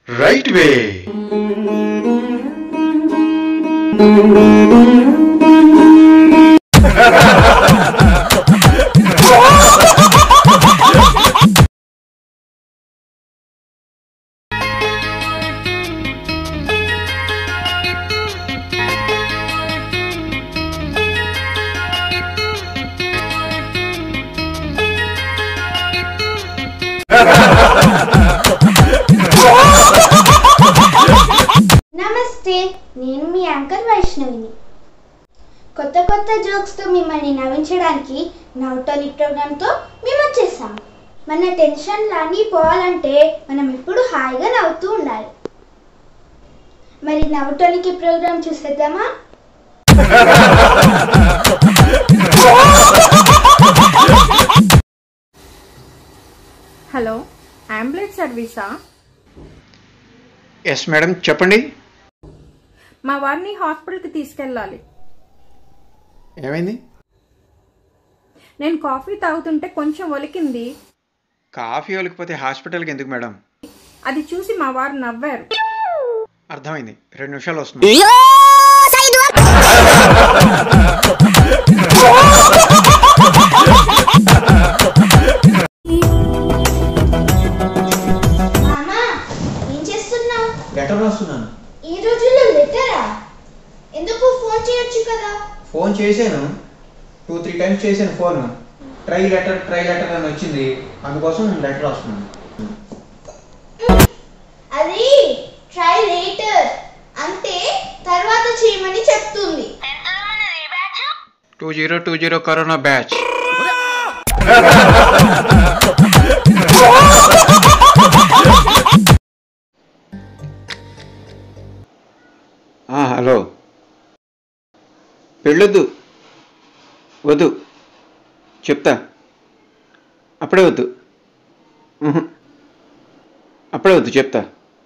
Right way నమస్తే నేను మీ anchor వైష్ణవిని కొత్త కొత్త జోక్స్తో మిమ్మల్ని నవ్వించడానికి నవ్వుటోని ప్రోగ్రామ్తో మేము వచ్చేసాము మన టెన్షన్లు అన్నీ పోవాలంటే మనం ఎప్పుడు హాయిగా నవ్వుతూ ఉండాలి మరి నవ్వుటోనికి ప్రోగ్రామ్ చూసేద్దామా హలో అంబులెన్స్ సర్వీసా ఎస్ మేడం చెప్పండి మా వారిని హాస్పిటల్కి తీసుకెళ్ళాలి ఏమైంది నేను కాఫీ తాగుతుంటే కొంచెం ఒలికింది కాఫీ ఒలికిపోతే హాస్పిటల్కి ఎందుకు మేడం అది చూసి మా వారు నవ్వారు అర్థమైంది రెండు నిమిషాలు వస్తుంది మామా ఏం చేస్తున్నావు లెటర్ రాస్తున్నాను ఈ రోజుల్లో లెటరా ఎందుకు ఫోన్ చేయొచ్చు కదా ఫోన్ చేశాను టూ త్రీ టైమ్స్ చేశాను phone try later try later అని వచ్చింది అందుకోసం లెటర్ రాస్తున్నాను అది ట్రై లేటర్ అంటే తర్వాత చేయమని చెప్తుంది two zero two zero corona batch hello పెళ్ళొద్దు వద్దు చెప్తా అప్పుడే వద్దు ఉహు. అప్పుడే వద్దు చెప్తా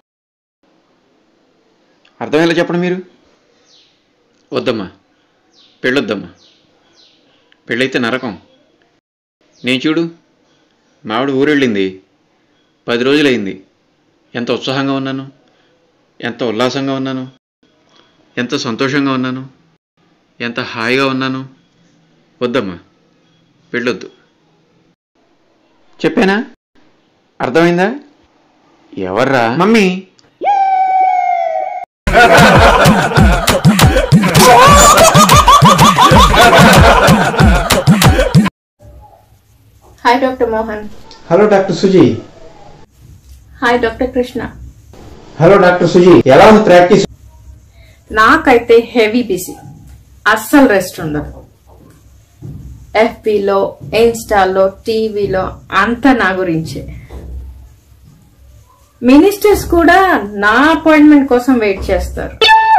అర్థమయ్యేలా చెప్పండి మీరు వద్దమ్మా పెళ్ళొద్దమ్మా పెళ్ళైతే నరకం నేను చూడు మావిడ ఊరెళ్ళింది పది రోజులైంది ఎంత ఉత్సాహంగా ఉన్నాను ఎంత ఉల్లాసంగా ఉన్నాను ఎంత సంతోషంగా ఉన్నాను ఎంత హాయిగా ఉన్నాను వద్దమ్మా పెళ్ళొద్దు చెప్పానా అర్థమైందా ఎవర్రా mummy hi doctor Mohan hello doctor Suji hi doctor Krishna hello doctor Suji ఎలా ఉంది ప్రాక్టీస్ నాకైతే హెవీ బిజీ అస్సలు రెస్ట్ ఉండదు ఎఫ్బిలో ఇన్స్టాలో టీవీలో అంతా నా గురించే మినిస్టర్స్ కూడా నా అపాయింట్మెంట్ కోసం వెయిట్ చేస్తారు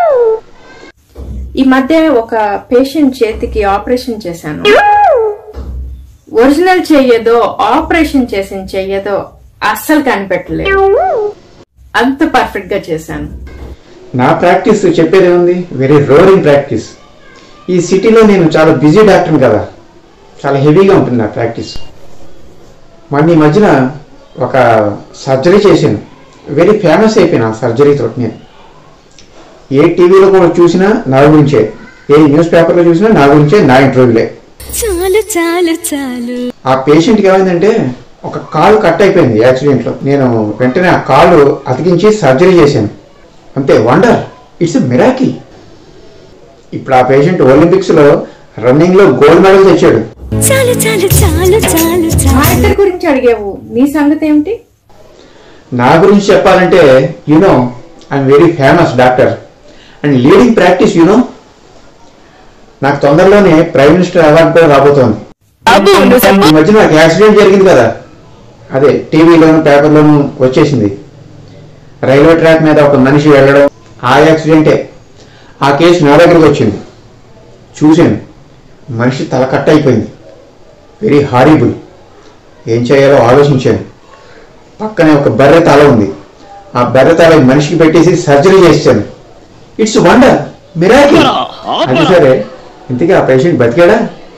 ఈ మధ్య ఒక పేషెంట్ చేతికి ఆపరేషన్ చేశాను ఒరిజినల్ చెయ్యదో ఆపరేషన్ చేసిన చెయ్యదో అస్సలు కనిపెట్టలేదు అంత పర్ఫెక్ట్ గా చేశాను నా ప్రాక్టీస్ చెప్పేది ఉంది వెరీ రోరింగ్ ప్రాక్టీస్ ఈ సిటీలో నేను చాలా బిజీ డాక్టర్ని కదా చాలా హెవీగా ఉంటుంది నా ప్రాక్టీస్ మొన్న ఈ మధ్యన ఒక సర్జరీ చేశాను వెరీ ఫేమస్ అయిపోయినా ఆ సర్జరీ తోటి నేను ఏ టీవీలో కూడా చూసినా నా గురించే ఏ న్యూస్ పేపర్లో చూసినా నా గురించే నా ఇంటర్వ్యూలే చాలు చాలు చాలు ఆ పేషెంట్కి ఏమైందంటే ఒక కాలు కట్ అయిపోయింది యాక్సిడెంట్లో నేను వెంటనే ఆ కాలు అతికించి సర్జరీ చేశాను అంతే వండర్ ఇట్స్ మిరాకిల్ ఇప్పుడు ఆ పేషెంట్ ఒలింపిక్స్లో రన్నింగ్లో గోల్డ్ మెడల్ తెచ్చాడు చాలు చాలు చాలు చాలు మా చాలు ఇద్దరి గురించి అడిగావు నీ సంగతి ఏమిటి నా గురించి చెప్పాలంటే you know I'm very famous doctor and leading practice you know నాకు తొందరలోనే ప్రైమ్ మినిస్టర్ అవార్డు కూడా రాబోతోంది ఈ మధ్య నాకు యాక్సిడెంట్ జరిగింది కదా అదే టీవీలోను పేపర్లోను వచ్చేసింది రైల్వే ట్రాక్ మీద ఒక మనిషి వెళ్ళడం ఆ యాక్సిడెంటే ఆ కేసు నా దగ్గరికి వచ్చింది చూశాను మనిషి తల కట్ అయిపోయింది వెరీ హారిబుల్ ఏం చేయాలో ఆలోచించాను పక్కనే ఒక బర్రె తల ఉంది ఆ బర్రె తల ఈ మనిషికి పెట్టేసి సర్జరీ చేశాను ఇట్స్ వండర్ మిరాకిల్ అది సరే ఇంతకీ ఆ పేషెంట్ బతికాడా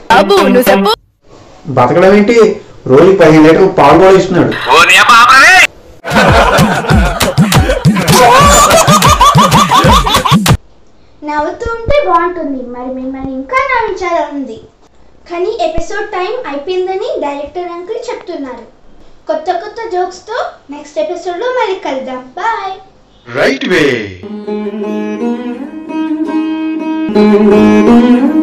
బతకడం ఏంటి రోజు పదిహేను లీటర్లు పాలు కూడా ఇస్తున్నాడు బాగుంటుంది మరి మిమ్మల్ని ఇంకా నవ్వించాలని ఉంది కానీ ఎపిసోడ్ టైం అయిపోయిందని డైరెక్టర్ అంకుల్ చెప్తున్నారు కొత్త కొత్త జోక్స్తో నెక్స్ట్ ఎపిసోడ్లో మళ్ళీ కలుద్దాం బాయ్ రైట్ వే